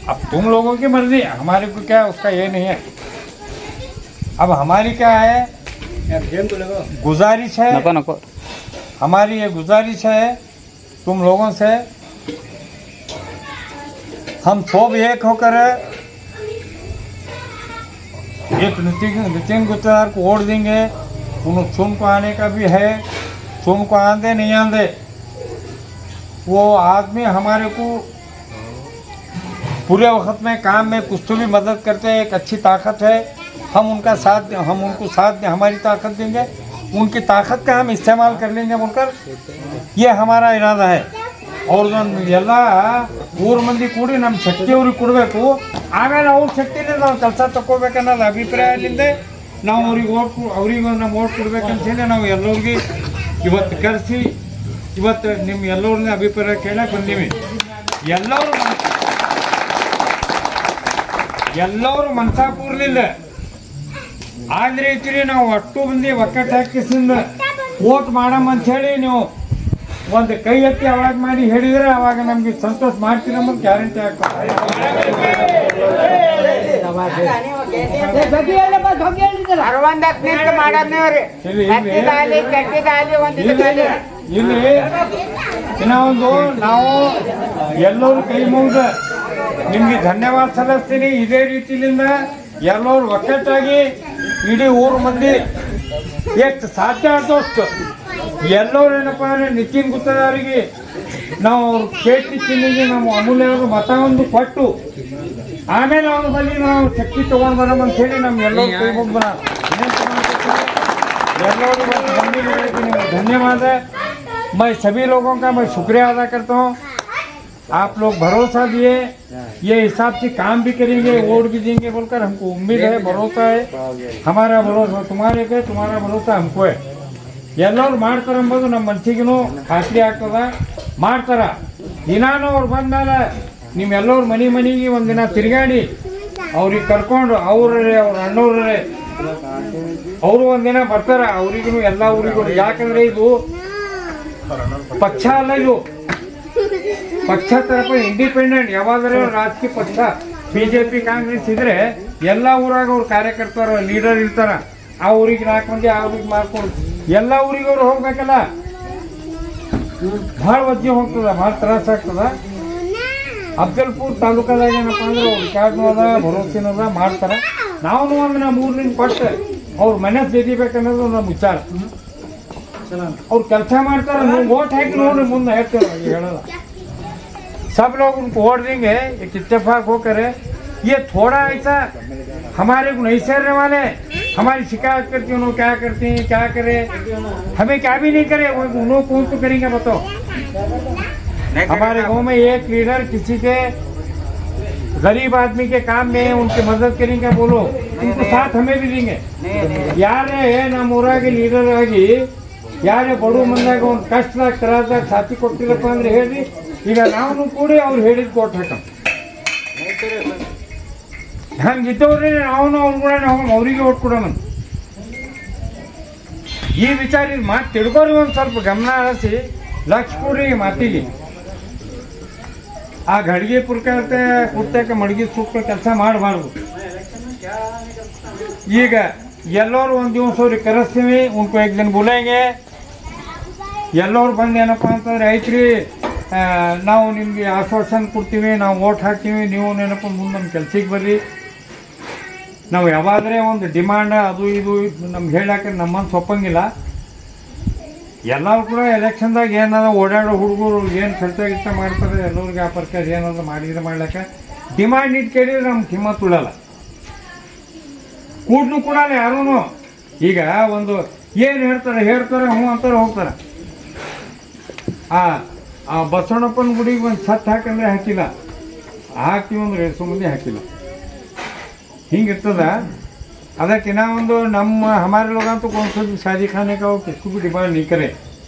अब तुम लोगों की मर्जी हमारे को क्या उसका ये नहीं है अब हमारी क्या है गुजारिश है नको नको हमारी ये गुजारिश है तुम लोगों से हम सब एक होकर एक नितिन नितिन गुप्तार को वोट देंगे उन चुन को आने का भी है चुन को आंदे नहीं आंदे वो आदमी हमारे को पूरे वक्त में काम में कुछ तो भी मदद करते हैं एक अच्छी ताकत है हम उनका साथ हम उनको साथ दें हमारी ताकत देंगे उनकी ताकत का हम इस्तेमाल कर लेंगे बोलकर ये हमारा इरादा है ಅವ್ರ ಎಲ್ಲ ಊರ್ ಮಂದಿ ಕೂಡಿ ನಮ್ಮ ಶಕ್ತಿ ಅವ್ರಿಗೆ ಕೊಡಬೇಕು ಆಮೇಲೆ ಅವ್ರ ಶಕ್ತಿನೇ ನಾವು ಕೆಲಸ ತಗೋಬೇಕನ್ನೋದು ಅಭಿಪ್ರಾಯದಿಂದ ನಾವು ಅವ್ರಿಗೆ ಓಟ್ ಅವ್ರಿಗೆ ನಮ್ಮ ಓಟ್ ಕೊಡ್ಬೇಕಂತ ಹೇಳಿ ನಾವು ಎಲ್ಲರಿಗೆ ಇವತ್ತು ಕರೆಸಿ ಇವತ್ತು ನಿಮ್ಮ ಎಲ್ಲರನ್ನ ಅಭಿಪ್ರಾಯ ಕೇಳಕ್ಕೆ ಬಂದೀವಿ ಎಲ್ಲರೂ ಎಲ್ಲರೂ ಮನ್ಸಾಪೂರ್ಲಿಲ್ಲ ಆದ್ರೆ ಐತಿರಿ ನಾವು ಅಷ್ಟು ಮಂದಿ ಒಕ್ಕಟ್ಟು ಹಾಕಿಸಿಂದ ಓಟ್ ಮಾಡಮ್ ಅಂತ ಹೇಳಿ ನೀವು ಒಂದು ಕೈ ಎತ್ತಿ ಅವಾಗ ಮಾಡಿ ಹೇಳಿದ್ರೆ ಅವಾಗ ನಮ್ಗೆ ಸಂತೋಷ ಮಾಡ್ತೀರ ಅನ್ನೋದು ಗ್ಯಾರಂಟಿ ಆಗ್ತದೆ ಅರವತ್ತಕ್ಕೆ ನಿಂತು ಮಾಡೋದ್ ನೀವ್ರಿ ಇಲ್ಲಿ- ಕೆಟ್ಟಿದಾಲಿ ಕೆಟ್ಟಿದಾಲಿ ಒಂದು ಇಲ್ಲಿ ಇಲ್ಲಿ ಇನ್ನ ಒಂದು ನಾವು ಎಲ್ಲರೂ ಕೈ ಮುಗಿದ ನಿಮ್ಗೆ ಧನ್ಯವಾದ ಸಲ್ಲಿಸ್ತೀನಿ ಇದೇ ರೀತಿಯಿಂದ ಎಲ್ಲರೂ ಒಕ್ಕಟ್ಟಾಗಿ ಇಡೀ ಊರು ಮಂದಿ ಎಷ್ಟು ಸಾಧ್ಯ ಆದಷ್ಟು ಎಲ್ಲರೂ ಏನಪ್ಪ ಅಂದ್ರೆ ನಿತಿನ್ ಗುತ್ತದವರಿಗೆ ನಾವು ಅವ್ರ ಕೇಟಿ ಚಿಹ್ನೆಗೆ ನಾವು ಅಮೂಲ್ಯವಾದ ಮತ ಒಂದು ಕೊಟ್ಟು ಆಮೇಲೆ ಅವ್ರ ಬಳಿ ನಾವು ಶಕ್ತಿ ತಗೊಂಡ್ ಬರೋಣ ಅಂತ ಹೇಳಿ ನಮ್ಮ ಎಲ್ಲರೂ ಕೈ ಮುಗ್ದು ನಾನು ವಿನಂತಿ ಮಾಡ್ಕೊತೀನಿ। ಎಲ್ಲರೂ बस बंदी के लिए धन्यवाद है मैं सभी लोगों का मैं शुक्रिया अदा करता हूँ आप लोग भरोसा दिए ये हिसाब से काम भी करेंगे वोट भी देंगे बोलकर हमको उम्मीद है भरोसा है हमारा भरोसा तुम्हारे पे तुम्हारा भरोसा हमको है ಎಲ್ಲರೂ ಮಾಡ್ತಾರೆ ಎಂಬುದು ನಮ್ಮ ಮನಸ್ಸಿಗೂ ಖಾತ್ರಿ ಆಗ್ತದ ಮಾಡ್ತಾರ ದಿನಾನು ಅವ್ರು ಬಂದ್ಮೇಲೆ ನಿಮ್ಮೆಲ್ಲವ್ರ ಮನೆ ಮನೆಗೆ ಒಂದಿನ ತಿರುಗಾಡಿ ಅವ್ರಿಗೆ ಕರ್ಕೊಂಡು ಅವ್ರೇ ಅವ್ರ ಅಣ್ಣವ್ರೇ ಅವರು ಒಂದಿನ ಬರ್ತಾರ ಅವ್ರಿಗೂ ಎಲ್ಲ ಊರಿಗೂ ಯಾಕಂದ್ರೆ ಇದು ಪಕ್ಷ ಅಲ್ಲ ಇದು ಪಕ್ಷ ತರಪ ಇಂಡಿಪೆಂಡೆಂಟ್ ಯಾವಾಗಾರ ರಾಜಕೀಯ ಪಕ್ಷ ಬಿಜೆಪಿ ಕಾಂಗ್ರೆಸ್ ಇದ್ರೆ ಎಲ್ಲ ಊರಾಗ ಅವ್ರ ಕಾರ್ಯಕರ್ತರ ಲೀಡರ್ ಇರ್ತಾರ ಆ ಊರಿಗೆ ನಾಲ್ಕು ಮಂದಿ ಆ ಊರಿಗೆ ಮಾಡ್ಕೊಂಡು ಎಲ್ಲ ಊರಿಗೆ ಅವ್ರು ಹೋಗ್ಬೇಕಲ್ಲ ಭಾಳ ವಜ್ಜೆ ಹೋಗ್ತದ ಭಾಳ ತ್ರಾಸ ಆಗ್ತದ ಅಫ್ಜಲ್ಪುರ್ ತಾಲೂಕದಾಗ ಏನಪ್ಪ ಅಂದ್ರೆ ಅವ್ರ ಕಾರ್ಡ್ನು ಅದ ಭರೋಸೆನೂ ಅದ ಮಾಡ್ತಾರ ನಾವು ಒಂದು ನಮ್ಮ ಊರ್ಲಿಂದ ಕೊಟ್ಟು ಅವ್ರ ಮನೆ ಸೇರಿಬೇಕನ್ನೋದು ನಮ್ಮ ವಿಚಾರ ಅವ್ರು ಕೆಲಸ ಮಾಡ್ತಾರ ನೀವು ವೋಟ್ ಹಾಕಿ ನೋಡ್ರಿ ಮುಂದೆ ಹೇಳ್ತೇವೆ ಹೇಳಲ್ಲ सब लोग उनको वोट देंगे एक इत्तेफाक होकर है ये थोड़ा ऐसा हमारे को नहीं सहने वाले हमारी शिकायत करती हैं उन्होंने क्या करती हैं क्या करे हमें क्या भी नहीं करे वो उन्होंने कौन तो करेंगे बताओ हमारे गांव में एक लीडर किसी के गरीब आदमी के काम में है, उनकी मदद करेंगे बोलो उनको साथ हमें भी देंगे ಯಾರೇ ನಮ್ಮ ಊರಾಗೆ ಲೀಡರ್ ಆಗಿ ಯಾರೇ ಬಡವ ಮಂದಾಗ ಒಂದು ಕಷ್ಟದಾಗ ತ್ರಾಸದಾಗ ಸಾಥಿ ಕೊಟ್ಟಿರಪ್ಪ ಅಂದ್ರೆ ಹೇಳಿ ಈಗ ನಾವು ಕೂಡಿ ಅವ್ರು ಹೇಳಿದ್ ಕೊಟ್ಟು ಹಾಕಂ ಹಂಗೆ ಇದ್ದವ್ರಿ ನಾವು ಅವ್ರು ಕೂಡ ನಾವು ಅವರಿಗೆ ಓಟ್ ಕೊಡೋಣ ಈ ವಿಚಾರ ಇದು ಮಾತು ತಿಳ್ಕೊರಿ ಒಂದು ಸ್ವಲ್ಪ ಗಮನ ಹರಿಸಿ ಲಕ್ಷ ಕೊಡ್ರಿ ಈ ಮಾತಿಗೆ ಆ ಗಡಿಗೆ ಪುರ್ಕತೆ ಕುರ್ತಕ್ಕೆ ಮಡಗಿ ಸುಕ್ಕ ಕೆಲಸ ಮಾಡಬಾರ್ದು ಈಗ ಎಲ್ಲರೂ ಒಂದು ದಿವಸ ಅವ್ರಿಗೆ ಕರೆಸ್ತೀವಿ ಉನ್ಕೋ एक दिन बुलाएंगे ಎಲ್ಲರೂ ಬಂದು ಏನಪ್ಪ ಅಂತಂದ್ರೆ ಐತ್ರಿ ಆ, ನಾವು ನಿಮಗೆ ಆಶ್ವಾಸನೆ ಕೊಡ್ತೀವಿ ನಾವು ಓಟ್ ಹಾಕ್ತೀವಿ ನೀವು ನೆನಪು ಮುಂದೆ ನಮ್ಮ ಕೆಲ್ಸಕ್ಕೆ ಬರ್ರಿ ನಾವು ಯಾವಾದ್ರೆ ಒಂದು ಡಿಮಾಂಡ್ ಅದು ಇದು ನಮ್ಗೆ ಹೇಳಕ್ಕೆ ನಮ್ಮ ಮನ್ಸು ಒಪ್ಪಂಗಿಲ್ಲ ಎಲ್ಲರೂ ಕೂಡ ಎಲೆಕ್ಷನ್ದಾಗ ಏನದ ಓಡಾಡೋ ಹುಡುಗರು ಏನು ಖರ್ಚ ಗಿರ್ಚ ಮಾಡ್ತಾರೆ ಎಲ್ಲರಿಗೆ ಆ ಪ್ರಕಾರ ಏನಾದ್ರು ಮಾಡಿದ್ರೆ ಮಾಡ್ಲಿಕ್ಕೆ ಡಿಮಾಂಡ್ ಇಟ್ಟು ಕೇಳಿದ್ರೆ ನಮ್ಗೆ ಕಿಮ್ಮತ್ ಉಳಲ್ಲ ಕೂಡ್ನು ಕೊಡಲ್ಲ ಯಾರೂ ಈಗ ಒಂದು ಏನು ಹೇಳ್ತಾರೆ ಹೇಳ್ತಾರೆ ಹ್ಞೂ ಅಂತಾರೆ ಹೋಗ್ತಾರೆ ಆ ಆ ಬಸವಣ್ಣಪ್ಪನ ಗುಡಿಗೆ ಒಂದು ಛತ್ ಹಾಕಂದ್ರೆ ಹಾಕಿಲ್ಲ ಹಾಕ್ತೀವಿ ಅಂದ್ರೆ ಸುಮ್ಮನೆ ಹಾಕಿಲ್ಲ ಹಿಂಗಿರ್ತದ ಅದಕ್ಕೆ ನಾ ಒಂದು ನಮ್ಮ हमारे लोग तो कौन सा भी शादी खाने का हो किसको भी डिमांड नहीं करे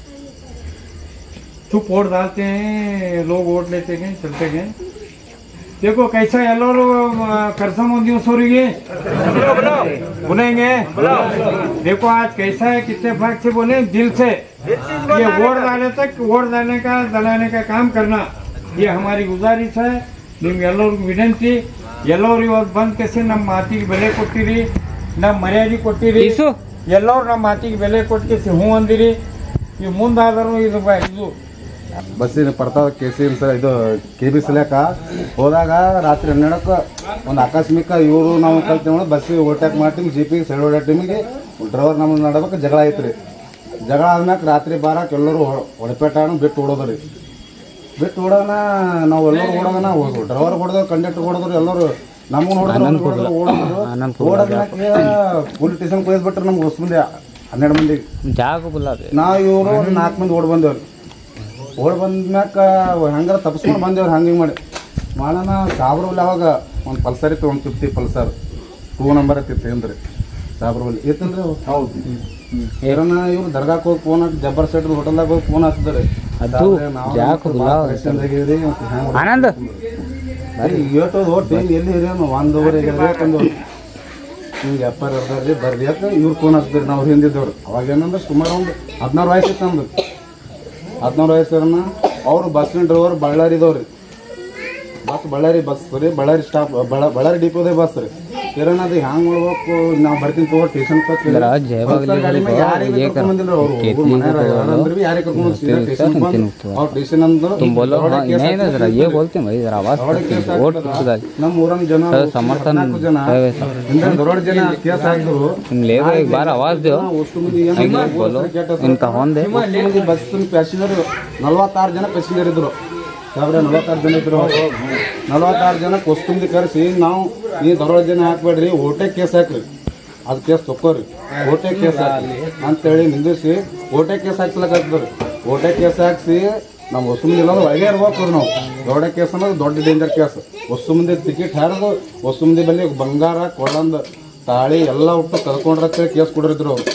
चुप वोट डालते हैं लोग वोट लेते गए चलते गए देखो कैसा ಎಲ್ಲರೂ करसम ಒಂದು ದಿವಸ ಅವರಿಗೆ बुलाएंगे देखो आज कैसा है कितने भाग से बोले दिल से ये वोट डालने तक वोट डालने का दलाने का काम करना ये हमारी गुजारिश है ನಿಮ್ಗೆಲ್ಲರಿಗೂ ವಿನಂತಿ ಎಲ್ಲರೂ ಇವತ್ತು ಬಂದ್ ಕೆಸಿ ನಮ್ಮ ಮಾತಿಗೆ ಬೆಲೆ ಕೊಟ್ಟಿರಿ ನಮ್ಮ ಮರ್ಯಾದೆ ಕೊಟ್ಟಿರಿ ಇಸು. ಎಲ್ಲರೂ ನಮ್ಮ ಮಾತಿಗೆ ಬೆಲೆ ಕೊಟ್ಟು ಕೆಸಿ ಹ್ಞೂ ಅಂದಿರಿ ಈ ಮುಂದಾದರೂ ಇದು ಬ- ಇದು ಬಸ್ಸಿನ ಪಡ್ತಾವ ಕೆ ಸಿ ಸರ್ ಇದು ಕೆ ಬಿ ಸಲ್ಯಾಕ ಹೋದಾಗ ರಾತ್ರಿ ಹನ್ನೆರಡಕ್ಕೆ ಒಂದು ಆಕಸ್ಮಿಕ ಇವರು ನಾವು ಕಲ್ತೀವಿ ಬಸ್ಸಿಗೆ ಓವರ್ಟೇಕ್ ಮಾಡಿ ಜಿ ಪಿ ಸೈಡ್ ಓಡೋ ಟೈಮಿಗೆ ಡ್ರೈವರ್ ನಮ್ಮನ್ನ ನಡ್ಬೇಕು ಜಗಳ ಐತ್ರಿ ಜಗಳ ಆದ್ಮ್ಯಾಕ ರಾತ್ರಿ ಬಾರಕ್ಕೆ ಎಲ್ಲರೂ ಹೊಡೆಪೇಟಾಣ ಬಿಟ್ಟು ಓಡೋದ್ರಿ ಬಿಟ್ಟು ಓಡೋಣ ನಾವು ಎಲ್ಲರೂ ಓಡೋಣ ಡ್ರೈವರ್ ಹೊಡೆದ್ರು ಕಂಡಕ್ಟರ್ ಹೊಡೆದ್ರು ಎಲ್ಲರೂ ನಮಗೆ ನೋಡಿದ್ರು ಓಡಿದ್ರು ಓಡೋದ್ಮ್ಯಾಕ ಪೊಲೀಸ್ ಸ್ಟೇಷನ್ ಕೊಯ್ದ್ಬಿಟ್ರೆ ನಮ್ಗೆ ಹೊಸ ಮಂದಿ ಹನ್ನೆರಡು ಮಂದಿ ಜಾಗ ಗುಲಾಬಿ ನಾವು ಇವರು ಒಂದು ನಾಲ್ಕು ಮಂದಿ ಓಡ್ ಬಂದೇವ್ರಿ ಓಡ್ ಬಂದ್ಮ್ಯಾಕ ಹೆಂಗಾರ ತಪ್ಸ್ಕೊಂಡು ಬಂದೇವ್ರಿ ಹಂಗೆ ಹಿಂಗೆ ಮಾಡಿ ಮಾಡೋಣ ಸಾಬ್ರಲ್ಲಿ ಅವಾಗ ಒಂದು ಪಲ್ಸರ್ ಇತ್ತು ಒಂದು ಫಿಫ್ಟಿ ಪಲ್ಸರ್ ಟೂ ನಂಬರ್ ಇತ್ತಿತ್ತು ಏನ್ರಿ ಸಾಬ್ರಲ್ಲಿ ಇತ್ತಲ್ರಿ ಹೌದು ಏನನ ಇವ್ರು ದರ್ಗಾಕ್ಕೆ ಹೋಗಿ ಫೋನ್ ಹಾಕಿ ಜಬ್ಬರ್ ಸೈಡ್ ಹೋಟೆಲ್ದಾಗ ಹೋಗಿ ಫೋನ್ ಹಚ್ಚಿದ್ರಿ ಅದು ಜಾಕ್ ಗುಲಾಬ್ ಆನಂದ್ ಏಟೋದು ಟೈಮ್ ಎಲ್ಲಿ ಇರೇನು ಒಂದು ಊರಿಗೆ ಬೇಕಂದು ನಿಮ್ಗೆ ಎಪ್ಪಾರ ಇರ್ದಾರ್ರಿ ಬರ್ರಿ ಅಂತ ಇವ್ರು ಫೋನ್ ಹಚ್ಚಿದ್ರಿ ನಾವು ಹಿಂದಿದ್ದವ್ರು ಅವಾಗ ಏನಂದ್ರೆ ಸುಮಾರು ಒಂದು ಹದಿನಾರು ವಯಸ್ಸು ಇತ್ತು ನಮ್ದು ಹದಿನಾರು ವಯಸ್ಸರನ್ನ ಅವರು ಬಸ್ಸಿನ ಡ್ರೈವರ್ ಬಳ್ಳಾರಿ ಇದವ್ರಿ ಬಸ್ ಬಳ್ಳಾರಿ ಬಸ್ ರೀ ಬಳ್ಳಾರಿ ಸ್ಟಾಪ್ ಬಳ್ಳ ಬಳ್ಳಾರಿ ಡಿಪೋದೇ ಬಸ್ ರೀ ಕಿರಣ್ ಅದು ಹ್ಯಾಂಗ್ ಮಾಡ್ಬೇಕು ನಾವು ಬರ್ತೀನಿ ತಗೋ ಸ್ಟೇಷನ್ ಇದ್ರ ಜಯಭಾಗ್ಲಿ ಯಾರಿಗೆ ಕರ್ಕೊಂಡ್ ಬಂದಿಲ್ಲ ಅವ್ರು ಹುಡುಗ್ರು ಮನ್ಯಾರ ಯಾರಂದ್ರೆ ಬಿ ಯಾರಿಗೆ ಕರ್ಕೊಂಡ್ ಬಂದಿಲ್ಲ ಸ್ಟೇಷನ್ ಬಂದು ಅವ್ರು ಸ್ಟೇಷನ್ ಅಂದ್ರೆ तुम बोलो हाँ ದರೋಡೆ ಕೇಸ್ नहीं ना जरा ये बोलते हैं भाई जरा आवाज ದರೋಡೆ करते ಕೇಸ್ हैं वोट ಹಾಕ್ತಾರ. खुदा ನಮ್ಮ ಊರನ್ ಜನ ಸರ್, ಸಮರ್ಥನ್ ನಾಲ್ಕು ಜನ है वैसा। ಹಿಂದೆ ದರೋಡೆ ಜನ ಕೇಸ್ ಹಾಕಿದ್ರು तुम ले गए एक बार आवाज दो ಅಷ್ಟು ಮಂದಿ ಏನು ಐದು ಊರ್ बोलो ಹೆಸರು ಕೆಟ್ಟ ಹೆಸರು. इनका होन दे ಅಷ್ಟು ಮಂದಿ ಬಸ್ ಪ್ಯಾಸೆಂಜರ್ ನಲವತ್ತಾರು ಜನ ಪ್ಯಾಸೆಂಜರ್ ಇದ್ರು ಸಾವಿರ ನಲವತ್ತಾರು ಜನ ಇದ್ರು ನಲವತ್ತಾರು ಜನ ಕೊಸ್ತುಂಬಿ ಕರೆಸಿ ನಾವು ಈ ದರೋಡೆ ಜನ ಹಾಕ್ಬೇಡ್ರಿ ಓಟೆ ಕೇಸ್ ಹಾಕ್ರಿ ಅದು ಕೇಸ್ ತಕ್ಕೋರಿ ಓಟೆ ಕೇಸ್ ಹಾಕಿ ಅಂತೇಳಿ ನಿಂದಿಸಿ ಓಟೆ ಕೇಸ್ ಹಾಕ್ಸ್ಲಕತ್ತಿದ್ರು ಓಟೆ ಕೇಸ್ ಹಾಕ್ಸಿ ನಮ್ಮ ಹೊಸ ಮಂದಿ ಇಲ್ಲಂದ್ರೆ ಒಳಗೆ ಇರ್ಬೇಕು ನಾವು ದೊಡ್ಡ ಕೇಸ್ ಅನ್ನೋದು ದೊಡ್ಡ ಡೇಂಜರ್ ಕೇಸ್ ಹೊಸ ಮಂದಿ ಟಿಕೆಟ್ ಹರಿದು ಹೊಸ ಮಂದಿ ಬಲ್ಲಿ ಬಂಗಾರ ಕೊಳ್ಳಂದು ತಾಳಿ ಎಲ್ಲ ಒಟ್ಟು ಕಳ್ಕೊಂಡ್ರ ಕೇಸ್ ಕೊಡಿದ್ರು ಅವ್ರು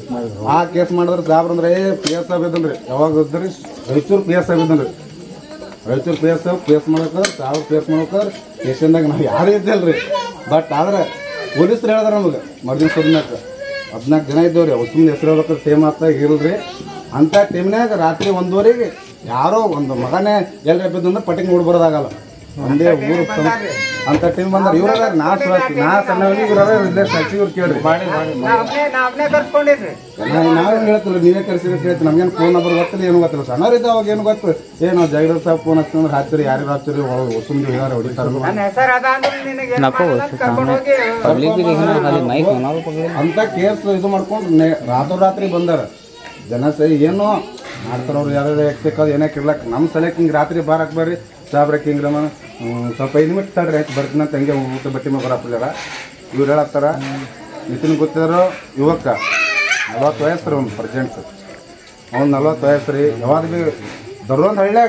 ಆ ಕೇಸ್ ಮಾಡಿದ್ರೆ ಸಾಬ್ರ ಅಂದ್ರೆ ಏ ಪಿ ಎಸ್ ಆಗಿದ್ದನ್ರಿ ಯಾವಾಗ ಇದ್ರಿ ರಾಯಚೂರು ಪಿ ಎಸ್ ಆಗಿದ್ದನ್ರಿ ರಾಯಚೂರು ಪಿ ಎಸ್ ಪೇಸ್ ಮಾಡಕ್ಕಾದ್ರೆ ಸಾವ್ರ ಪೇಸ್ ಮಾಡ್ಬೇಕಾದ್ರೆ ಸ್ಟೇಷನ್ದಾಗ ನಾವು ಯಾರು ಇದ್ದಲ್ರಿ ಬಟ್ ಆದ್ರೆ ಪೊಲೀಸ್ರು ಹೇಳಿದಾರ ನಮಗೆ ಮರ್ದಿನ ಸುದ್ಮ್ಯಾಕ ಹದಿನಾಲ್ಕು ಜನ ಇದ್ದೇವ್ರಿ ಹೊಸ ಹೆಸರು ಹೇಳ್ಬೇಕಾದ್ರೆ ಟೈಮ್ ಆಗ್ತಾ ಇರಲ್ರಿ ಅಂಥ ಟೈಮ್ನಾಗ ರಾತ್ರಿ ಒಂದುವರೆಗೆ ಯಾರೋ ಒಂದು ಮಗನೇ ಎಲ್ಲಿ ಅಂದ್ರೆ ಪಟ್ಟಿಗೆ ನೋಡಿ ಬರೋದಾಗಲ್ಲ ಒಂದೇ ಊರು ಸಂ- ಅಂತ ಟೈಮ್ ಬಂದ್ರೆ ಇವ್ರ ನಾ ಸುರತ್ ನಾ ಸಣ್ಣವನಿಗೆ ಇವ್ರ ಇಲ್ಲೇ ಸಾಕ್ಷಿ ಇವ್ರು ಕೇಳ್ರಿ ನಾವ್ನೇ ನಾವ್ನೇ ಕರ್ಸ್ಕೊಂಡಿರ್ರಿ ನಾವೇ ಹೇಳ್ತಿಲ್ಲ ನೀವೇ ಕರ್ಸಿರಿ ಕೇಳ್ತೀವಿ ನಮ್ಗೇನು ಫೋನ್ ನಂಬರ್ ಗೊತ್ತಿಲ್ಲ ಏನು ಗೊತ್ತಿಲ್ಲ ಸಣ್ಣವ್ರಿದ್ದ ಅವಾಗ ಏನು ಗೊತ್ತು ಏನು ಜೈಗರ್ ಸಾಬ್ ಫೋನ್ ಹಚ್ಚಿದ್ರೆ ಹಚ್ಚಿರಿ ಯಾರು ಹಚ್ಚಿರಿ ಹೊಸಂದು ಹೇಳ್ಯಾರ ಹೊಡಿತಾರ ನನ್ನ ಹೆಸರು ಅದ ಅಂದ್ರೆ ನಿನಗೆ नको ಕರ್ಕೊಂಡು ಹೋಗಿ पब्लिक भी देखना खाली माइक होना पकड़े ಅಂತ ಕೇಸ್ ಇದು ಮಾಡ್ಕೊಂಡು ನೆ ರಾತ್ರಿ ಬಂದಾರ ಜನ ಸರಿ ಏನೋ ಮಾಡ್ತಾರ ಅವ್ರು ಯಾರು ಎಕ್ತಿಕ್ಕ ಏನಕ್ಕೆ ಇರ್ಲಕ್ ನಮ್ಮ ಸಲಕ್ಕೆ ಹಿಂಗೆ ರಾತ್ರಿ ಬಾರಕ್ ಬರ್ರಿ ಸಾಬ್ರಕ್ಕೆ ಹಿಂಗೆ ನಮ್ಮ ಹ್ಮ್, ಸ್ವಲ್ಪ ಐದು ನಿಮಿಷ ತಡ್ರಿ ಆಯ್ತು ಬರ್ತೀನಿ ಅಂತ ಹಂಗೆ ಊಟ ಬಟ್ಟೆ ಮೇಲೆ ಬರಪ್ಪಿಲ್ಲ ಇವ್ರು ಹೇಳತ್ತಾರ ನಿತಿನ್ ಗೊತ್ತಿರೋ ಯುವಕ ನಲ್ವತ್ತು ವಯಸ್ಸು ರೀ ಅವ್ನು ಪ್ರೆಸೆಂಟ್ ಅವ್ನು ನಲ್ವತ್ತು ವಯಸ್ಸು ರೀ ಯಾವಾಗ ಭೀ ದರ್ದೊಂದು ಹಳ್ಳ್ಯಾಗ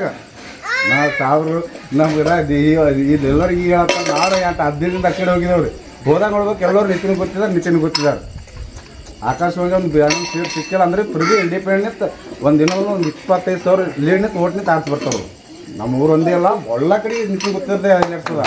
ನಾ ಸಾವಿರ ನಮ್ಗೆ ಇದೆಲ್ಲರಿಗೆ ಈಗ ಹೇಳ್ತಾರೆ ನಾಳೆ ಎಂಟು ಹದಿನೈದರಿಂದ ಆ ಕಡೆ ಹೋಗಿದ್ದೇವ್ರಿ ಹೋದಾಗ ನೋಡ್ಬೇಕು ಎಲ್ಲರೂ ನಿತಿನ್ ಗೊತ್ತಿದ್ದಾರೆ ನಿತಿನ್ ಗೊತ್ತಿದ್ದಾರೆ ಆಕಾಶವಾಣಿ ಒಂದು ಬ್ಯಾನ್ ಸೀಟ್ ಸಿಕ್ಕಿಲ್ಲ ಅಂದ್ರೆ ಫ್ರೀ ಇಂಡಿಪೆಂಡೆಂಟ್ ಒಂದು ದಿನ ಒಂದು ಇಪ್ಪತ್ತೈದು ಸಾವಿರ ಲೀಡ್ ನಿಂತು ಓಟ್ ನಿಂತು ಆರ್ಸ್ ಬರ್ತಾವೆ ನಮ್ಮ ಊರು ಒಂದೇ ಅಲ್ಲ ಒಳ್ಳ ಕಡೆ ನಿತಿನ್ ಗೊತ್ತಿರದೆ ನಡೆಸ್ತದ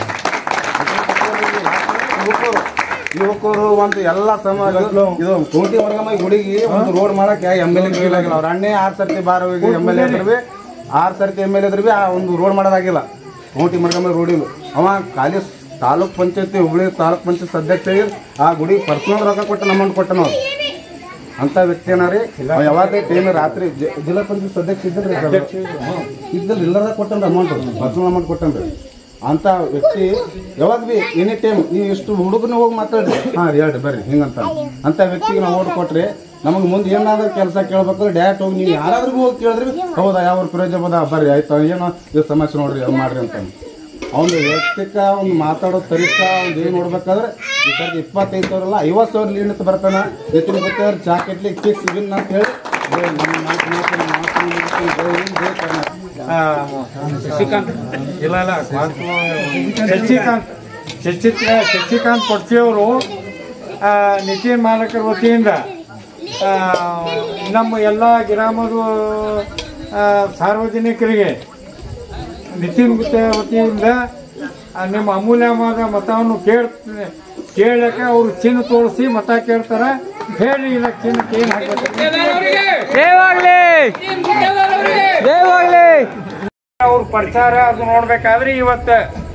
ಯುವಕರು ಯುವಕರು ಒಂದು ಎಲ್ಲ ಸಮಾಜ ಇದು ಕೋಟಿ ವರ್ಗಮ ಹುಡುಗಿ ಒಂದು ರೋಡ್ ಮಾಡಕ್ಕೆ ಎಮ್ ಎಲ್ ಎ ಆಗಿಲ್ಲ ಅವ್ರ ಅಣ್ಣೆ ಆರು ಸರ್ತಿ ಬಾರ ಹೋಗಿ ಎಮ್ ಎಲ್ ಎ ಇದ್ರು ಆರು ಸರ್ತಿ ಎಮ್ ಎಲ್ ಎ ಇದ್ರು ಬಿ ಆ ಒಂದು ರೋಡ್ ಮಾಡೋದಾಗಿಲ್ಲ ಕೋಟಿ ಮರ್ಗಮ ರೋಡಿಲ್ಲ ಅವ ಖಾಲಿ ತಾಲೂಕ್ ಪಂಚಾಯತಿ ಹುಬ್ಳಿ ತಾಲೂಕ್ ಪಂಚಾಯತ್ ಅಧ್ಯಕ್ಷ ಆಗಿ ಆ ಗುಡಿ ಪರ್ಸನಲ್ ರೊಕ್ಕ ಕೊಟ್ಟು ಅಮೌಂಟ್ ಕೊಟ್ಟ ನಾವು ಅಂತ ವ್ಯಕ್ತಿ ಏನಾರಿ ಯಾವಾಗ ಟೈಮ್ ರಾತ್ರಿ ಜ- ಜಿಲ್ಲಾ ಪಂಚಾಯತ್ ಸದಸ್ಯ ಇದ್ದಿಲ್ರಿ ಇದ್ದಲ್ಲಿ ಎಲ್ಲರ ಕೊಟ್ಟನ್ರಿ ಅಮೌಂಟ್ ಪರ್ಸನಲ್ ಅಮೌಂಟ್ ಕೊಟ್ಟನ್ರಿ ಅಂತ ವ್ಯಕ್ತಿ ಯಾವಾಗ ಬಿ ಎನಿ ಟೈಮ್ ನೀವು ಇಷ್ಟು ಹುಡುಗನ ಹೋಗಿ ಮಾತಾಡ್ರಿ ಹಾಂ ಹೇಳ್ರಿ ಬರ್ರಿ ಹಿಂಗಂತ ಅಂತ ವ್ಯಕ್ತಿಗೆ ನಾವು ಓಟ್ ಕೊಟ್ರಿ ನಮಗೆ ಮುಂದೆ ಏನಾದ್ರೂ ಕೆಲಸ ಕೇಳ್ಬೇಕಾದ್ರೆ ಡೈರೆಕ್ಟ್ ಹೋಗಿ ನೀವು ಯಾರಾದ್ರೂ ಹೋಗಿ ಕೇಳಿದ್ರಿ ಹೌದಾ ಯಾವ ಪ್ರಯೋಜನ ಅದ ಬರ್ರಿ ಆಯ್ತು ಏನೋ ಇದು ಸಮಸ್ಯೆ ನೋಡ್ರಿ ಅದು ಮಾಡ್ರಿ ಅಂತ ಅವ್ನು ವ್ಯಕ್ತಿಕ ಒಂದು ಮಾತಾಡೋ ತರಿಕ ಒಂದು ಏನು ನೋಡ್ಬೇಕಾದ್ರೆ ಈ ಸರ್ತಿ ಇಪ್ಪತ್ತೈದು ಸಾವಿರ ಅಲ್ಲ ಐವತ್ತು ಸಾವಿರ ಲೀಡ್ ಬರ್ತಾನ ನಿತಿನ್ ಗೊತ್ತವ್ರ ಜಾಕೆಟ್ಲಿ ಫಿಕ್ಸ್ ವಿನ್ ಅಂತ ಹೇಳಿ ಜೈ ನಮ್ಮ ನಾಲ್ಕು ನಾಲ್ಕು ನಮ್ಮ ನಾಲ್ಕು ನಾಲ್ಕು ಜೈ ಹಿಂದ್, ಜೈ ಕರ್ನಾಟಕ. ಆ, ಶಶಿಕಾಂತ್ ಇಲ್ಲ ಇಲ್ಲ ಶಶಿಕಾಂತ್ ಶಶಿಕ ಶಶಿಕಾಂತ್ ಪಡ್ಸಿಯವರು ನಿತಿನ್ ಮಾಲಕರ ವತಿಯಿಂದ ಆ, ನಮ್ಮ ಎಲ್ಲ ಗ್ರಾಮದ ಆ, ಸಾರ್ವಜನಿಕರಿಗೆ ನಿತಿನ್ ಗುತ್ತೆ ವತಿಯಿಂದ ಆ, ನಿಮ್ಮ ಅಮೂಲ್ಯವಾದ ಮತವನ್ನು ಕೇಳ್ ಕೇಳಕ್ಕೆ ಅವರು ಚಿನ್ನ ತೋರಿಸಿ ಮತ ಕೇಳ್ತಾರೆ ಹೇಳಿ ಇಲ್ಲ ಚಿನ್ನಕ್ಕೆ ಏನು ಹಾಕಬೇಕು ದೇವಾಗ್ಲಿ ದೇವಾಗ್ಲಿ ಅವ್ರ ಪ್ರಚಾರ ಅದು ನೋಡ್ಬೇಕಾದ್ರೆ ಇವತ್ತ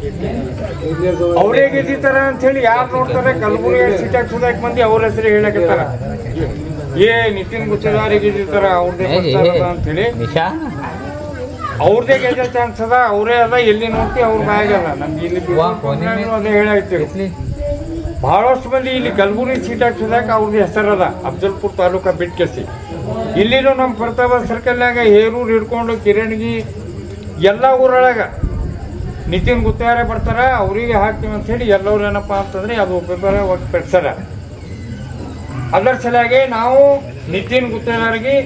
ಅವರೇ ಗೆದ್ದಿತಾರ ಅಂತ ಹೇಳಿ ಯಾರು ನೋಡ್ತಾರೆ ಕಲಬುರಗಿ ಸೀಟಾಗಿ ಸುಧಾಕ್ ಮಂದಿ ಅವ್ರ ಹೆಸರು ಹೇಳಕತ್ತಾರ ಏ ನಿತಿನ್ ಗುತ್ತೇದಾರಿ ಗೆದ್ದಿತಾರ ಅವ್ರದೇ ಪ್ರಚಾರ ಅದ ಅಂತ ಹೇಳಿ ನಿಶಾ ಅವ್ರದೇ ಗೆದ್ದ ಚಾನ್ಸ್ ಅದ ಅವರೇ ಅದ ಎಲ್ಲಿ ನೋಡ್ತಿ ಅವ್ರ ಬಾಯಾಗಲ್ಲ ನಮ್ಗೆ ಇಲ್ಲಿ ಅದೇ ಹೇಳಾಯ್ತೀವಿ ಬಹಳಷ್ಟು ಮಂದಿ ಇಲ್ಲಿ ಕಲಬುರಗಿ ಸೀಟ್ ಹಾಕ್ಸೋದಕ್ಕೆ ಅವ್ರದ್ದು ಹೆಸರದ ಅಫ್ಜಲ್ಪುರ್ ತಾಲೂಕ ಬಿಟ್ಕೆಸಿ ಇಲ್ಲಿನೂ ನಮ್ಮ ಪ್ರತಾಪ ಸರ್ಕಲ್ನಾಗ ಹೇರೂರು ಹಿಡ್ಕೊಂಡು ಕಿರಣಗಿ ಎಲ್ಲ ಊರೊಳಗ ನಿತಿನ್ ಗುತ್ತಾರ ಬರ್ತಾರ ಅವರಿಗೆ ಹಾಕ್ತೀವಿ ಅಂತ ಹೇಳಿ ಎಲ್ಲರೂ ಏನಪ್ಪ ಅಂತಂದ್ರೆ ಅದು ಒಬ್ಬೊಬ್ಬರ ಒಟ್ಟು ಕಟ್ಸಾರ ಅದರ ಸಲುವಾಗಿ ನಾವು ನಿತಿನ್ ಗುತ್ತೇದಾರಿಗೆ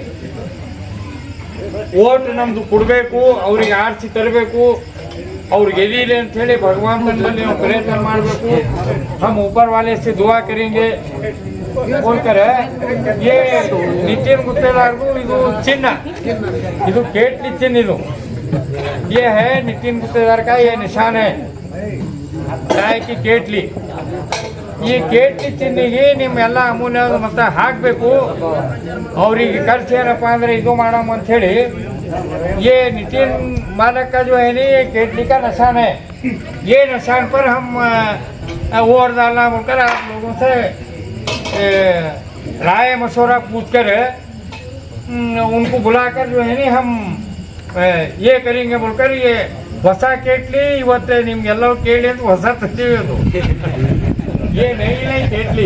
ಓಟ್ ನಮ್ದು ಕೊಡಬೇಕು ಅವ್ರಿಗೆ ಆರಿಸಿ ತರಬೇಕು ಅವ್ರಿಗೆ ಎದೀಲಿ ಅಂತ ಹೇಳಿ ಭಗವಂತನಲ್ಲಿ ನಾವು ಪ್ರಯತ್ನ ಮಾಡಬೇಕು हम ऊपर वाले से दुआ करेंगे बोलकर ये ನಿತಿನ್ ಗುತ್ತೇದಾರ್ದು ಇದು ಚಿನ್ನ ಇದು ಕೇಟ್ಲಿ ಚಿನ್ನ ಇದು ये है नितिन गुत्तेदार का ये निशान है चाय की ಕೇಟ್ಲಿ ಈ ಕೇಟ್ಲಿ ಚಿನ್ನಿಗೆ ನಿಮ್ಮೆಲ್ಲ ಅಮೂಲ್ಯ ಮತ್ತೆ ಹಾಕಬೇಕು ಅವ್ರಿಗೆ ಖರ್ಚು ಏನಪ್ಪ ಅಂದ್ರೆ ಇದು ಮಾಡಮ್ ಅಂತ ಹೇಳಿ ये नितिन मालक का जो है नहीं ये केटली का निशान है ये निशान पर हम अ, वोट डालना बोलकर आप लोगों से अ, राय मशवरा पूछ कर हम्म, उनको बुलाकर जो है नहीं हम अ, ये करेंगे बोलकर ये ಹೊಸ ಕೇಟ್ಲಿ ಇವತ್ತು ನಿಮ್ಗೆಲ್ಲರೂ ಕೇಳಿ ಅಂತ ಹೊಸ ತಂದೀವಿ ಅದು ये नहीं नहीं केटली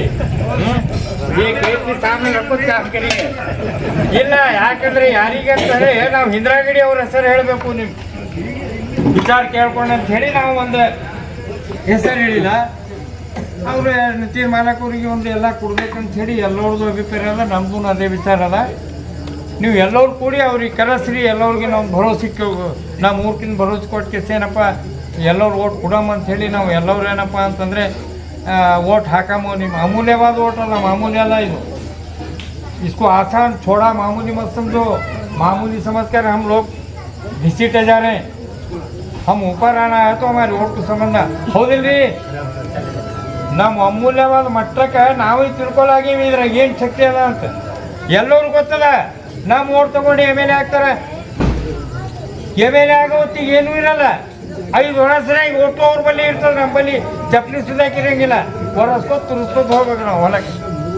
ये केटಲಿ ಸಾಮನೆ ರಪ್ಪದ ಕಾಮ್ ಕರೀಗೆ ಇಲ್ಲ ಯಾಕಂದ್ರೆ ಯಾರಿಗಂತಾರೆ ನಾವು ಹಿಂದ್ರಾಗಡಿ ಅವ್ರ ಹೆಸರು ಹೇಳಬೇಕು ನಿಮ್ ವಿಚಾರ ಕೇಳ್ಕೊಂಡು ಅಂತ ಹೇಳಿ ನಾವು ಒಂದು ಹೆಸರು ಹೇಳಿಲ್ಲ ಅವ್ರ ನಿತಿನ್ ಮಾಲಕವ್ರಿಗೆ ಒಂದು ಎಲ್ಲ ಕೊಡ್ಬೇಕಂತ ಹೇಳಿ ಎಲ್ಲರದು ಅಭಿಪ್ರಾಯ ಅದ ನಮ್ದು ಅದೇ ವಿಚಾರ ಅದ ನೀವು ಎಲ್ಲರೂ ಕೂಡಿ ಅವ್ರಿಗೆ ಕರೆಸ್ರಿ ಎಲ್ಲರಿಗೆ ನಾವು ಭರೋಸೆ ನಮ್ಮ ಊರ್ಕಿಂದ ಭರೋಸೆ ಕೊಟ್ಟು ಏನಪ್ಪ ಎಲ್ಲರೂ ಓಟ್ ಕೊಡಮ್ಮ ಅಂತ ಹೇಳಿ ನಾವು ಎಲ್ಲರೂ ಏನಪ್ಪ ಅಂತಂದರೆ ಓಟ್ ಹಾಕಮ್ಮ ನಿಮ್ಮ ಅಮೂಲ್ಯವಾದ ಓಟ್ ಅಲ್ಲ ಮಾಮೂಲಿ ಅಲ್ಲ ಇದು इसको आसान छोड़ा मामूली मत समझो मामूली समझ कर हम लोग घिसीटे जा रहे हैं हम ऊपर आना है तो हमारे वोट को समझना ಹೌದಿಲ್ರಿ ನಮ್ಮ ಅಮೂಲ್ಯವಾದ ಮಟ್ಟಕ್ಕೆ ನಾವೇ ತಿಳ್ಕೊಳಾಗೀವಿ ಇದ್ರಾಗ ಏನು ಶಕ್ತಿ ಅದ ಅಂತ ಎಲ್ಲರೂ ಗೊತ್ತದ ನಮ್ಮ ಓಟ್ ತಗೊಂಡು ಎಮ್ ಎಲ್ ಎ ಆಗ್ತಾರೆ ಎಮ್ ಎಲ್ ಎ ಆಗೋ ಹೊತ್ತಿಗೆ ಏನೂ ಇರಲ್ಲ ಐದು ವರ್ಷರಾಗಿ ಒಟ್ಟು ಅವ್ರ ಬಳಿ ಇರ್ತದೆ ನಮ್ಮ ಬಳಿ ಚಪ್ಪಲಿ ಸುಧಾಕಿರಂಗಿಲ್ಲ ಹೊರಸ್ಕೊತ್ ತುರಿಸ್ಕೊತ್ ಹೋಗ್ಬೇಕು ನಾವು ಹೊಲಕ್ಕೆ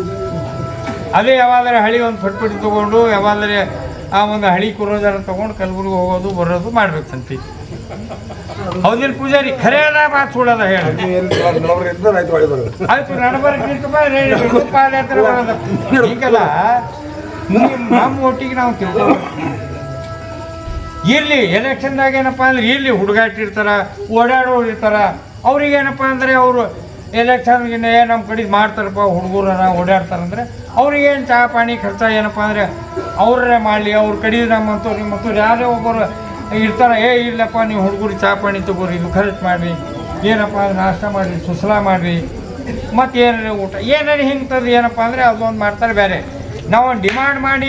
ಅದೇ ಯಾವಾದರೆ ಹಳಿ ಒಂದು ಫಟ್ಪಟಿ ತಗೊಂಡು ಯಾವಾದರೆ ಆ ಒಂದು ಹಳಿ ಕುರೋದರ ತಗೊಂಡು ಕಲಬುರ್ಗಿ ಹೋಗೋದು ಬರೋದು ಮಾಡ್ಬೇಕು ಸಂತಿ ಹೌದಿಲ್ಲ ಪೂಜಾರಿ ಖರೆ ಅದ ಮಾತು ಸುಳ್ಳದ ಹೇಳಿ ಆಯ್ತು ನಡಬರ್ಕಿಂತ ಪಾದಯಾತ್ರೆ ಬರೋದ ಹೀಗಲ್ಲ ನಿಮ್- ನಮ್ಮ ಒಟ್ಟಿಗೆ ನಾವು ತಿಳ್ಕೊ ಇಲ್ಲಿ ಎಲೆಕ್ಷನ್ದಾಗ ಏನಪ್ಪ ಅಂದ್ರೆ ಇಲ್ಲಿ ಹುಡುಗಾಟ ಇರ್ತಾರ ಓಡಾಡೋರು ಇರ್ತಾರ ಅವ್ರಿಗೆ ಏನಪ್ಪ ಅಂದ್ರೆ ಅವರು ಎಲೆಕ್ಷನ್ಗೆ ನಮ್ಮ ಕಡೆ ಮಾಡ್ತಾರಪ್ಪ ಹುಡುಗರನ್ನ ಓಡಾಡ್ತಾರಂದ್ರೆ ಅವ್ರಿಗೆ ಏನು ಚಹಾ ಪಾನಿ ಖರ್ಚ ಏನಪ್ಪ ಅಂದ್ರೆ ಅವ್ರೇ ಮಾಡಲಿ ಅವ್ರ ಕಡೆ ನಮ್ಮಂತವ್ರು ನಿಮ್ಮಂತವ್ರು ಯಾರೇ ಒಬ್ಬರು ಇರ್ತಾರ ಏ ಇಲ್ಲಪ್ಪ ನೀವು ಹುಡುಗರು ಚಹಾ ಪಾನಿ ತಗೋರಿ ಇದು ಖರ್ಚು ಮಾಡಿರಿ ಏನಪ್ಪ ಅಂದ್ರೆ ನಾಷ್ಟ ಮಾಡಿರಿ ಸುಸ್ಲಾ ಮಾಡಿರಿ ಮತ್ತು ಏನಾರ ಊಟ ಏನಾರ ಹಿಂಗೆ ಏನಪ್ಪ ಅಂದರೆ ಅದೊಂದು ಮಾಡ್ತಾರೆ ಬೇರೆ ನಾವು ಡಿಮಾಂಡ್ ಮಾಡಿ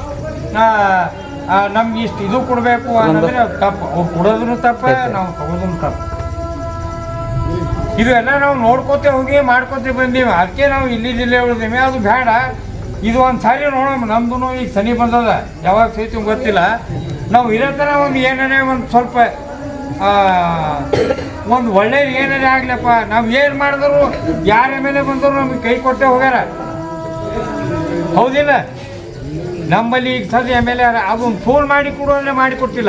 ನಮ್ಗೆ ಇಷ್ಟು ಇದು ಕೊಡಬೇಕು ಅನ್ನೋದ್ರೆ ಅದು ತಪ್ಪು ಅವ್ರು ಕೊಡೋದನ್ನು ತಪ್ಪ ನಾವು ತಗೋದನ್ನು ತಪ್ಪು ಇದು ಎಲ್ಲ ನಾವು ನೋಡ್ಕೋತೆ ಹೋಗಿ ಮಾಡ್ಕೋತೆ ಬಂದೀವಿ ಅದಕ್ಕೆ ನಾವು ಇಲ್ಲಿ ಜಿಲ್ಲೆ ಉಳಿದೀವಿ ಅದು ಬೇಡ ಇದು ಒಂದು ಸಾರಿ ನೋಡೋಣ ನಮ್ದು ಈಗ ಸನಿ ಬಂದದ ಯಾವಾಗ ಸೈತಿ ಗೊತ್ತಿಲ್ಲ ನಾವು ಇರೋ ಥರ ಒಂದು ಏನಾರೇ ಒಂದು ಸ್ವಲ್ಪ ಆ, ಒಂದು ಒಳ್ಳೇದು ಏನಾರೇ ಆಗ್ಲಪ್ಪ ನಾವು ಏನು ಮಾಡಿದ್ರು ಯಾರ ಮೇಲೆ ಬಂದರು ನಮಗೆ ಕೈ ಕೊಟ್ಟೆ ಹೋಗ್ಯಾರ ಹೌದಿಲ್ಲ ನಮ್ಮಲ್ಲಿ ಈಗ ಸದ್ಯ ಎಮ್ ಎಲ್ ಎ ಅದೊಂದು ಫೋನ್ ಮಾಡಿ ಕೊಡು ಅಂದ್ರೆ ಮಾಡಿ ಕೊಟ್ಟಿಲ್ಲ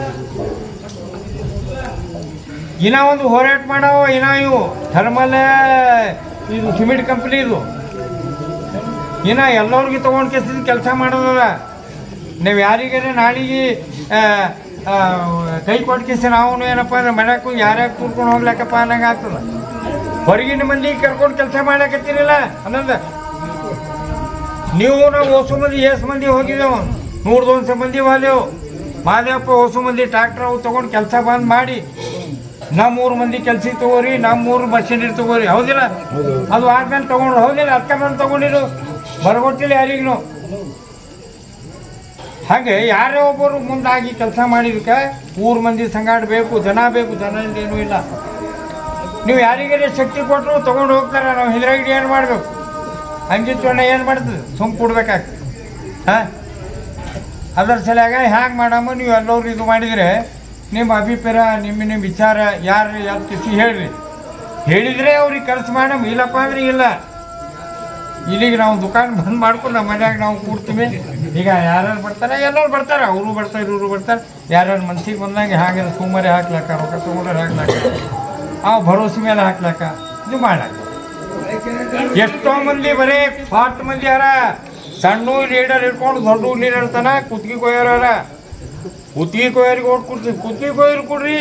ಇನ್ನ ಒಂದು ಹೋರಾಟ ಮಾಡವ ಇನ್ನ ಇವು ಥರ್ಮಲ್ ಇದು ಸಿಮೆಂಟ್ ಕಂಪ್ನಿ ಇದು ಇನ್ನ ಎಲ್ಲರಿಗೂ ತೊಗೊಂಡು ಕೆಸಿದ ಕೆಲಸ ಮಾಡೋದದ ನೀವು ಯಾರಿಗಾರೆ ನಾಳೆಗೆ ಆ, ಆ, ಕೈ ಕೊಟ್ಟು ಕೆಸಿ ನಾವು ಏನಪ್ಪ ಅಂದ್ರೆ ಮನ್ಯಾಗ ಯಾರ್ಯಾರು ಕೂರ್ಕೊಂಡು ಹೋಗ್ಲಕ್ಕಪ್ಪ ಅನ್ನಂಗೆ ಆಗ್ತದ ಹೊರಗಿನ ಮಂದಿಗೆ ಕರ್ಕೊಂಡು ಕೆಲಸ ಮಾಡ್ಲಕತ್ತೀರಲ್ಲ ಅನ್ನೋದು ನೀವು ನಾವು ಹೊಸ ಮಂದಿ ಎಷ್ಟು ಮಂದಿ ಹೋಗಿದ್ದೇವು ನೂರದೊಂದು ಮಂದಿ ಹೋದೆವು ಮಾದೇವಪ್ಪ ಹೊಸ ಮಂದಿ ಟ್ರ್ಯಾಕ್ಟರ್ ಅವು ತೊಗೊಂಡು ಕೆಲಸ ಬಂದ್ ಮಾಡಿ ನಮ್ಮ ಮೂರು ಮಂದಿ ಕೆಲ್ಸ ತಗೋರಿ ನಮ್ಮ ಮೂರು ಮಷಿನರಿ ತಗೋರಿ ಹೌದಿಲ್ಲ ಅದು ಆದ್ಮೇಲೆ ತಗೊಂಡ್ರು ಹೌದಿಲ್ಲ ಅದಕ್ಕೆ ಮೇಲೆ ತಗೊಂಡಿರು ಬರಗೊಟ್ಟಿಲ್ಲ ಯಾರಿಗೂ ಹಾಗೆ ಯಾರೇ ಒಬ್ಬರು ಮುಂದಾಗಿ ಕೆಲಸ ಮಾಡಿದಕ್ಕೆ ಊರು ಮಂದಿ ಸಂಗಾಟ ಬೇಕು ಜನ ಬೇಕು ಜನ ಇಲ್ದ ಏನೂ ಇಲ್ಲ ನೀವು ಯಾರಿಗಾರೆ ಶಕ್ತಿ ಕೊಟ್ಟರು ತಗೊಂಡು ಹೋಗ್ತಾರೆ ನಾವು ಹಿಂದ್ರಾಗಿಡಿ ಏನು ಮಾಡಬೇಕು ಹಂಗೆ ಚೊಣ್ಣ ಏನು ಮಾಡ್ತದೆ ಸುಮ್ ಕೊಡ್ಬೇಕಾಗ್ತದೆ ಹಾಂ ಅದರ ಸಲುವಾಗ ಹ್ಯಾಂಗೆ ಮಾಡಮ್ಮ ನೀವು ಎಲ್ಲರೂ ಇದು ಮಾಡಿದರೆ ನಿಮ್ಮ ಅಭಿಪ್ರಾಯ ನಿಮ್ಮ ನಿಮ್ಮ ವಿಚಾರ ಯಾರು ಯಾರು ಕಿಸಿ ಹೇಳ್ರಿ ಹೇಳಿದ್ರೆ ಅವ್ರಿಗೆ ಖರ್ಚು ಮಾಡಮ್ ಇಲ್ಲಪ್ಪ ಅಂದ್ರೆ ಇಲ್ಲ ಇಲ್ಲಿಗೆ ನಾವು ದುಕಾನ್ ಬಂದ್ ಮಾಡ್ಕೊಂಡು ನಮ್ಮ ಮನ್ಯಾಗ ನಾವು ಕೂಡ್ತೀವಿ ಈಗ ಯಾರ್ಯಾರು ಬರ್ತಾರೆ ಎಲ್ಲರೂ ಬರ್ತಾರೆ ಅವರು ಬರ್ತಾರೆ ಇವರು ಬರ್ತಾರೆ ಯಾರ್ಯಾರು ಮನ್ಸಿಗೆ ಬಂದಂಗೆ ಹಾಗೆ ಸುಮ್ಮನೆ ಹಾಕ್ಲಾಕ ರೊಕ್ಕ ತಗೊಂಡ್ರೆ ಹಾಕ್ಲಾಕ ಆ ಭರೋಸೆ ಮೇಲೆ ಹಾಕ್ಲಾಕ ಇದು ಮಾಡಾಕ ಎಷ್ಟೋ ಮಂದಿ ಬರೀ ಫಾಟ್ ಮಂದಿ ಯಾರ ಸಣ್ಣ ಲೀಡರ್ ಇಟ್ಕೊಂಡು ದೊಡ್ಡ ಲೀಡರ್ ತನ ಕುತ್ತಿಗೆ ಕೊಯ್ಯೋರ ಅರ ಕುತ್ತಿಗೆ ಕೊಯ್ಯೋರಿಗೆ ಓಟ್ ಕೊಡ್ತೀವಿ ಕುತ್ತಿಗೆ ಕೊಯ್ಯೋರು ಕೊಡ್ರಿ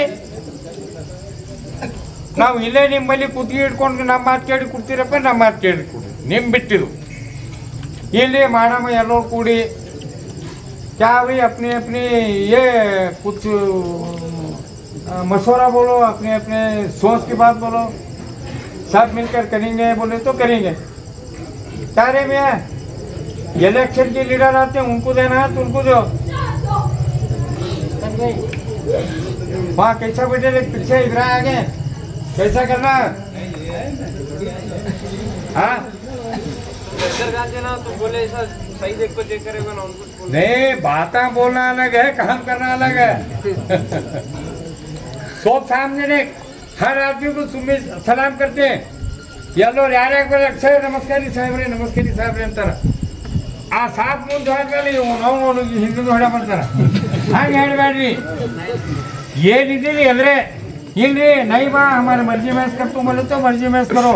ನಾವು ಇಲ್ಲೇ ನಿಮ್ಮಲ್ಲಿ ಕುತ್ತಿಗೆ ಇಟ್ಕೊಂಡು ನಮ್ಮ ಮಾತು ಕೇಳಿ ಕೊಡ್ತೀರಪ್ಪ ನಮ್ಮ ಮಾತು ಕೇಳಿ ಕೊಡ್ರಿ ನಿಮ್ ಬಿಟ್ಟಿರು ಇಲ್ಲಿ ಮಾಡಮ್ಮ ಎಲ್ಲರೂ ಕೂಡಿ क्या भी अपने अपने ये कुछ अ, मशवरा बोलो अपने अपने सोच की बात बोलो सब मिलकर करेंगे बोले तो करेंगे क्या रे भैया इलेक्शन के लीडर आते हैं उनको देना है तो उनको दो वहाँ कैसा बैठे रे पीछे इधर आगे कैसा करना हाँ नहीं बातें बोलना अलग है काम करना अलग है सब सामने ने हर आदमी को सुम्मे सलाम करते हैं ಎಲ್ಲೋರು ಯಾರ್ಯಾಗ ಅಕ್ಷರ ನಮಸ್ಕಾರಿ ಸಾಹೇಬ್ರೆ ನಮಸ್ಕಾರಿ ಸಾಹೇಬ್ರೆ ಅಂತಾರ ಆ ಸಾಪ್ ಮುಂದೆ ಹಾಕಲಿ ನಾವು ಅವನಿಗೆ ಹಿಂದೂ ಹೊಡ ಬರ್ತಾರ ಹಂಗೆ ಹೇಳ್ಬೇಡ್ರಿ ಏನಿದ್ದೀರಿ ಅಂದ್ರೆ ಇಲ್ರಿ ನೈ ಬಾ ಹಮಾರ ಮರ್ಜಿ ಮ್ಯಾಚ್ ಕಟ್ಟು ಬೋಲೆ ತೋ ಮರ್ಜಿ ಮ್ಯಾಚ್ ಕರೋ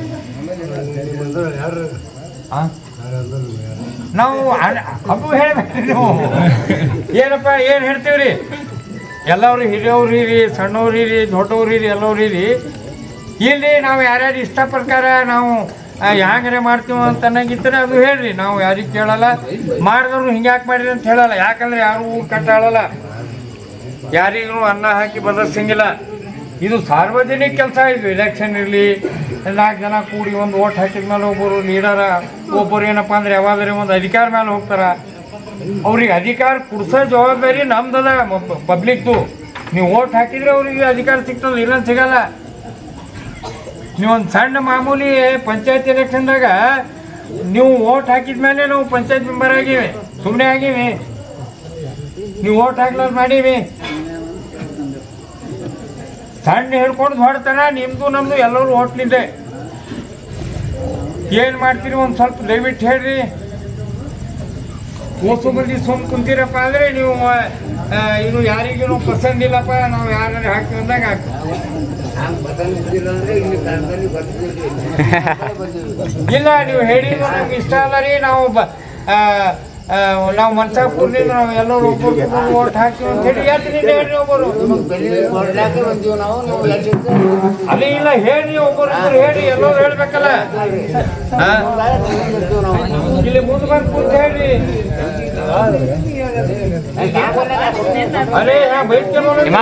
ಆ? ನಾವು ಅಡ್- ಹಬ್ಬ ಹೇಳ್ಬೇಕ್ರಿ ನೀವು ಏನಪ್ಪ ಏನು ಹೇಳ್ತೀವ್ರಿ ಎಲ್ಲವ್ರು ಹಿರಿಯವ್ರು ಇರಿ ಸಣ್ಣವ್ರು ಇರಿ ದೊಡ್ಡವ್ರು ಇರಿ ಎಲ್ಲವ್ರು ಇರಿ ಇಲ್ಲಿ ನಾವು ಯಾರ್ಯಾರು ಇಷ್ಟ ಪ್ರಕಾರ ನಾವು ಹ್ಯಾಂಗ್ರೆ ಮಾಡ್ತೀವಿ ಅಂತ ಅನ್ನಂಗಿದ್ರೆ ಅದು ಹೇಳ್ರಿ ನಾವು ಯಾರಿಗೆ ಕೇಳಲ್ಲ ಮಾಡಿದವ್ರು ಹಿಂಗೆ ಯಾಕೆ ಮಾಡಿರಿ ಅಂತ ಹೇಳಲ್ಲ ಯಾಕಂದ್ರೆ ಯಾರು ಊರು ಕಟ್ಟಾಳಲ್ಲ ಯಾರಿಗೂ ಅನ್ನ ಹಾಕಿ ಬದಲಿಸಂಗಿಲ್ಲ ಇದು ಸಾರ್ವಜನಿಕ ಕೆಲಸ ಇದು ಎಲೆಕ್ಷನ್ ಇರಲಿ ನಾಲ್ಕು ಜನ ಕೂಡಿ ಒಂದು ಓಟ್ ಹಾಕಿದ ಮೇಲೆ ಒಬ್ಬರು ಲೀಡರ ಒಬ್ಬರು ಏನಪ್ಪ ಅಂದ್ರೆ ಯಾವಾದ್ರೆ ಒಂದು ಅಧಿಕಾರ ಮೇಲೆ ಹೋಗ್ತಾರ ಅವ್ರಿಗೆ ಅಧಿಕಾರ ಕೊಡ್ಸೋ ಜವಾಬ್ದಾರಿ ನಮ್ದದ ಪಬ್ಲಿಕ್ದು ನೀವು ಓಟ್ ಹಾಕಿದ್ರೆ ಅವ್ರಿಗೆ ಅಧಿಕಾರ ಸಿಗ್ತದೆ ಇಲ್ಲ ಸಿಗಲ್ಲ ನೀವು ಒಂದು ಸಣ್ಣ ಮಾಮೂಲಿ ಪಂಚಾಯತ್ ಎಲೆಕ್ಷನ್ದಾಗ ನೀವು ಓಟ್ ಹಾಕಿದ ಮೇಲೆ ನಾವು ಪಂಚಾಯತ್ ಮೆಂಬರ್ ಆಗಿವಿ ಸುಮ್ಮನೆ ಆಗಿವಿ ನೀವು ಓಟ್ ಹಾಕ್ಲಾರ್ದು ಮಾಡೀವಿ ಸಣ್ಣ ಹೇಳ್ಕೊಂಡು ಹೊಡ್ತಾರ ನಿಮ್ದು ನಮ್ದು ಎಲ್ಲರೂ ಓಟ್ಲಿದೆ ಏನ್ ಮಾಡ್ತೀರಿ ಒಂದ್ ಸ್ವಲ್ಪ ದಯವಿಟ್ಟು ಹೇಳ್ರಿ ಓಸು ಮಂದಿ ಸುಮ್ ಕುಂತೀರಪ್ಪ ಅಂದ್ರೆ ನೀವು ಆ, ಇದು ಯಾರಿಗೂ ಪಸಂದ್ ಇಲ್ಲಪ್ಪ ನಾವು ಯಾರು ಹಾಕ್ತೀವಿ ಅಂದಾಗ ಹಾಕ್ತೀವಿ ಇಲ್ಲ ನೀವು ಹೇಳಿದ್ರು ನಮ್ಗೆ ಇಷ್ಟ ಅಲ್ಲ ರೀ ನಾವು ಬ- ಆ, ಆ, ನಾವು ಮನ್ಸ ಕೂರ್ಲಿಲ್ಲ ನಾವು ಎಲ್ಲರೂ ಒಬ್ಬರು ಓಟ್ ಹಾಕ್ತೀವಿ ಅಂತ ಹೇಳಿ ಯಾತ್ರಿ ಹೇಳ್ರಿ ಒಬ್ಬರು ಅದೇ ಇಲ್ಲ ಹೇಳಿ ಒಬ್ಬರು ಇಬ್ರು ಹೇಳಿ ಎಲ್ಲರೂ ಹೇಳ್ಬೇಕಲ್ಲ ಹಾ? ಇಲ್ಲಿ ಮುಂದೆ ಬಂದು ಕೂತ್ ಹೇಳ್ರಿ ಅರೇ ಹಾ ಬೈಕ್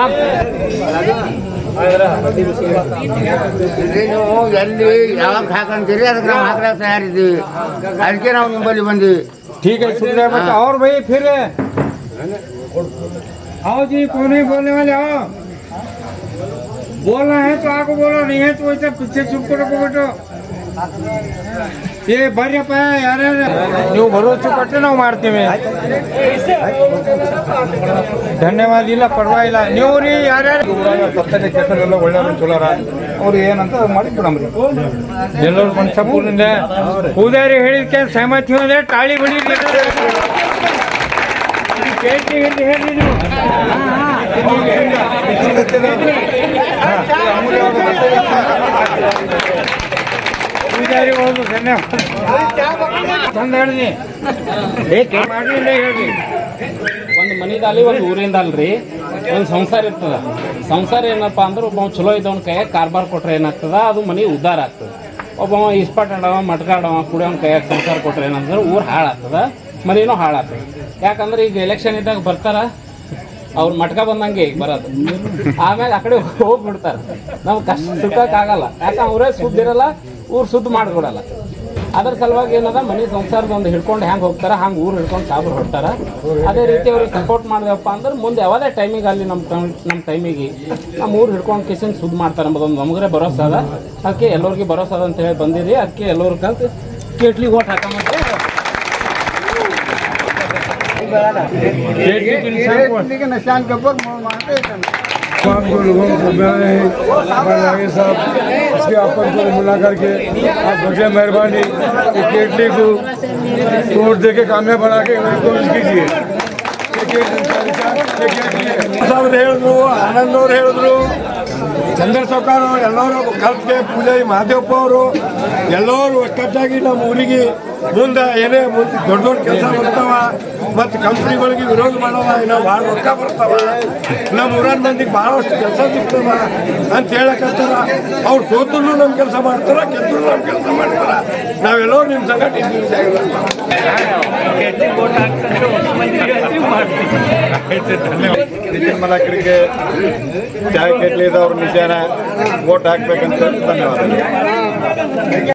ನೀವು ಎಲ್ಲಿ ಯಾವಾಗ ಹಾಕಂತೀರಿ ಅದಕ್ಕೆ ನಾವು ಹಾಕ್ಲಾಕ ತಯಾರಿದ್ದೀವಿ ಅದಕ್ಕೆ ನಾವು ನಿಮ್ಮಲ್ಲಿ ಬಂದೀವಿ ठीक है शुक्रिया बेटा और भाई फिर आओ जी कौन है बोलने वाले आओ बोलना है तो आगे बोलो नहीं है तो वैसे पीछे चुप करो बेटो ಏ ಬರ್ರಿಯಪ್ಪ ಯಾರ್ಯಾರ ನೀವು ಭರವಸೆ ಕೊಟ್ಟರೆ ನಾವು ಮಾಡ್ತೀವಿ ಧನ್ಯವಾದ ಇಲ್ಲ ಪರವಾಗಿಲ್ಲ ನೀವು ರೀ ಯಾರ್ಯಾರು ಸತ್ತನೆ ಕೆಲಸಗಳೆಲ್ಲ ಒಳ್ಳೆಯವರು ಚಲೋರ ಅವ್ರು ಏನಂತ ಮಾಡಿ ಬಿಡಮ್ರಿ ಎಲ್ಲರೂ ಮನುಷ್ಯ ಪೂರ್ಣಿಂದ ಪೂಜಾರಿ ಹೇಳಿದ್ಕೆ ಸಹಮತಿ ಹೋದ್ರೆ ತಾಳಿ ಬಿಡಿ ಕೇಳ್ತಿ ಹೇಳಿ ಹೇಳಿ ನೀವು ಪೂಜಾರಿ ಒಂದು ಧನ್ಯವಾದ ಚಂದ ಹೇಳಿದಿ ಮಾಡಲಿಲ್ಲ ಹೇಳ್ರಿ ಒಂದು ಮನಿದಾಲಿ ಒಂದು ಊರಿಂದ ಅಲ್ರಿ ಒಂದು ಸಂಸಾರ ಇರ್ತದ ಸಂಸಾರ ಏನಪ್ಪ ಅಂದ್ರೆ ಒಬ್ಬ ಚಲೋ ಇದ್ದವನ ಕೈಯಾಗ ಕಾರ್ಬಾರ್ ಕೊಟ್ರೆ ಏನಾಗ್ತದ ಅದು ಮನಿ ಉದ್ಧಾರ ಆಗ್ತದ ಒಬ್ಬ ಇಸ್ಪಾಟ್ ಆಡವ ಮಟ್ಕಾಡವ ಕುಡಿಯೋನ್ ಕೈಯಾಗ ಸಂಸಾರ ಕೊಟ್ರೆ ಏನಂದ್ರೆ ಊರು ಹಾಳಾಗ್ತದ ಮನಿನೂ ಹಾಳಾಗ್ತದ ಯಾಕಂದ್ರೆ ಈಗ ಎಲೆಕ್ಷನ್ ಇದ್ದಾಗ ಬರ್ತಾರ ಅವ್ರ ಮಟ್ಕ ಬಂದಂಗೆ ಈಗ ಬರೋದು ಆಮೇಲೆ ಆ ಕಡೆ ಹೋಗ್ಬಿಡ್ತಾರ ನಮ್ಗೆ ಕಷ್ಟ ಸುಟ್ಟಕ್ಕಾಗಲ್ಲ ಯಾಕೆ ಅವರೇ ಸುದ್ದ ಇರಲ್ಲ ಊರು ಸುದ್ದ ಮಾಡಿಕೊಡಲ್ಲ ಅದ್ರ ಸಲುವಾಗಿ ಏನದ ಮನೆ ಸಂಸಾರದ ಒಂದು ಹಿಡ್ಕೊಂಡು ಹೆಂಗೆ ಹೋಗ್ತಾರ ಹಂಗೆ ಊರು ಹಿಡ್ಕೊಂಡು ಸಾಬ್ರು ಹೊಡ್ತಾರ ಅದೇ ರೀತಿ ಅವ್ರಿಗೆ ಸಪೋರ್ಟ್ ಮಾಡಿದೆವಪ್ಪ ಅಂದ್ರೆ ಮುಂದೆ ಯಾವುದೇ ಟೈಮಿಗೆ ಅಲ್ಲಿ ನಮ್ಮ ನಮ್ಮ ಟೈಮಿಗೆ ನಮ್ಮ ಊರು ಹಿಡ್ಕೊಂಡು ಕಿಸಿನ್ ಸುದ್ದಿ ಮಾಡ್ತಾರೆ ಎಂಬುದೊಂದು ನಮಗರೆ ಭರೋಸೆ ಅದ ಅದಕ್ಕೆ ಎಲ್ಲರಿಗೆ ಭರೋಸೆ ಅದ ಅಂತ ಹೇಳಿ ಬಂದಿರಿ ಅದಕ್ಕೆ ಎಲ್ಲರೂ ಕಲ್ತು ಕೇಟ್ಲಿಗೆ ಓಟ್ ಹಾಕಂಬಂತ ಕೇಳ್ತಿ ತಿನ್ಸಾಕ್ ಕೊಡ್. ನಿಶಾನ್ ಕಪೂರ್ ಮಾಡ್ತಾ ಇದ್ದಾನೆ तमाम को लोगों को मिला है हमारे नागे साहब इसके अपन को मिला करके आप बड़े मेहरबानी ये केटली को तोड़ दे के कामयाब बना के कोशिश कीजिए ಸಾಹೇಬ್ರು ಹೇಳಿದ್ರು ಆನಂದ್ ಅವ್ರು ಹೇಳಿದ್ರು ಚಂದ್ರಸೌಕಾರ ಎಲ್ಲರೂ ಕಲ್ತ್ಗೆ ಪೂಜಾರಿ ಮಹಾದೇವಪ್ಪ ಅವರು ಎಲ್ಲರೂ ಒಕ್ಕಟ್ಟಾಗಿ ನಮ್ಮ ಊರಿಗೆ ಮುಂದೆ ಏನೇ ಮುಂದೆ ದೊಡ್ಡ ದೊಡ್ಡ ಕೆಲಸ ಬರ್ತಾವ ಮತ್ತು ಕಂಪ್ನಿಗಳಿಗೆ ವಿರೋಧ ಮಾಡವ ಏನೋ ಭಾಳ ರೊಕ್ಕ ಬರ್ತಾವ ನಮ್ಮ ಊರನ್ ಮಂದಿಗೆ ಭಾಳಷ್ಟು ಕೆಲಸ ಸಿಗ್ತವ ಅಂತ ಹೇಳಕತ್ತಾರ ಅವ್ರು ಸೋತರು ನಮ್ಮ ಕೆಲಸ ಮಾಡ್ತಾರ ಗೆದ್ರು ನಮ್ಮ ಕೆಲಸ ಮಾಡ್ತಾರ ನಾವೆಲ್ಲರೂ ನಿಮ್ಮ ಸಂಗಟ ಇದ್ದೀವಿ ನಿತಿನ್ ಮಲಾಕರಿಗೆ ಚಾಯ್ ಕೆಟ್ಲಿದವ್ರ ನಿಜಾನ ವೋಟ್ ಹಾಕ್ಬೇಕಂತ ಧನ್ಯವಾದ